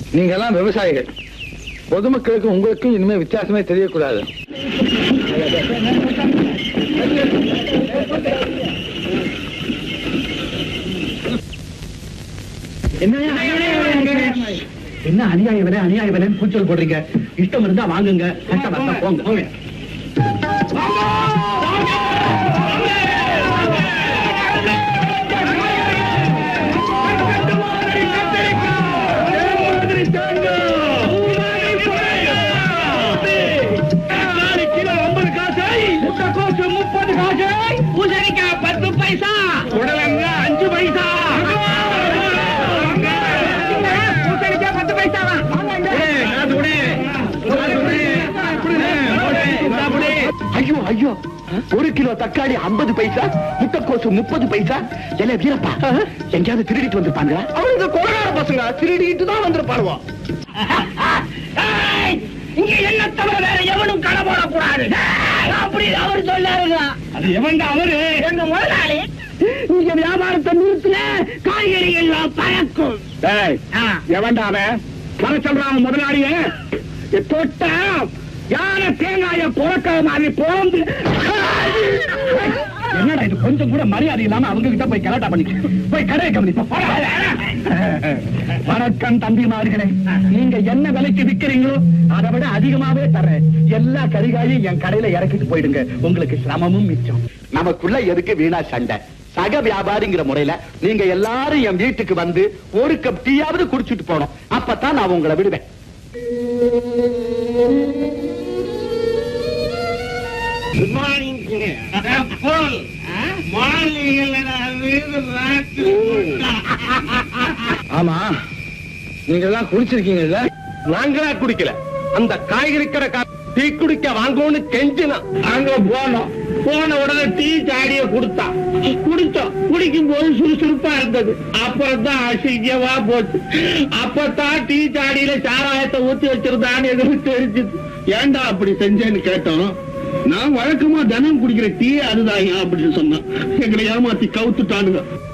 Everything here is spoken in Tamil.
நீங்க எல்லாம் விவசாயிகள் பொதுமக்களுக்கு உங்களுக்கும் இனிமே வித்தியாசமே தெரியக்கூடாது என்ன அநியாய விலை அநியாய விலை கூச்சல் போடுறீங்க இஷ்டம் இருந்தா வாங்குங்க கஷ்டம் வந்தா போங்க போங்க பூசணிக்காய் பத்து பைசா உடலங்க அஞ்சு பைசா பூசணிக்காய் பத்து பைசா ஐயோ ஐயோ ஒரு கிலோ தக்காளி ஐம்பது பைசா முட்டைக்கோசு முப்பது பைசா எல்ல வீரப்பா எங்கேயாவது திருடிட்டு வந்திருப்பாங்களா அவனுக்கு கொலகார பசங்க திருடிட்டு தான் வந்திருப்பானுவோ இங்க என்ன தவிர வேற எவனும் கடை போடக்கூடாது அப்படி அவர் சொல்லாருங்க அது எவன் அவரு எங்க முதலாளி இங்க வியாபாரத்தை நிறுத்தின காய்கறி எல்லாம் பறக்கும் எவன்டா அவன் வர சொல்றான் முதலாளிய தொட்டா யானை தேங்காய புறக்க மாதிரி போந்து என்னடா இது கொஞ்சம் கூட மரியாதை இல்லாம அவங்க கிட்ட போய் கலாட்டா பண்ணி போய் கடையை கவனி போ, போடா. வணக்கம் தம்பிமார்களே நீங்க என்ன விலைக்கு விக்கிறீங்களோ அதை விட அதிகமாவே தர்றேன் எல்லா கறிகாயும் என் கடையில இறக்கிட்டு போயிடுங்க உங்களுக்கு சிரமமும் மிச்சம் நமக்குள்ள எதுக்கு வீணா சண்டை சக வியாபாரிங்கிற முறையில நீங்க எல்லாரும் என் வீட்டுக்கு வந்து ஒரு கப் டீயாவது குடிச்சிட்டு போனோம் அப்பதான் நான் உங்களை விடுவேன் குட் மார்னிங் ஆமா நீங்க எல்லாம் குடிச்சிருக்கீங்கல்ல நாங்களா குடிக்கல அந்த காய்கறி கடை டீ குடிக்க வாங்கணும்னு கெஞ்சினா அங்க போனோம் போன உடனே டீ சாடிய கொடுத்தா குடிச்சோம் குடிக்கும் போது சுறுசுறுப்பா இருந்தது அப்புறம் தான் அசிங்கமா போச்சு அப்பதான் டீ சாடியில சாராயத்தை ஊத்தி வச்சிருந்தான்னு எங்களுக்கு தெரிஞ்சது ஏன்டா அப்படி செஞ்சேன்னு கேட்டோம் நான் வழக்கமா தினம் குடிக்கிற டீ அதுதான் அப்படின்னு சொன்னேன் எங்களை ஏமாத்தி கவுத்துட்டானுங்க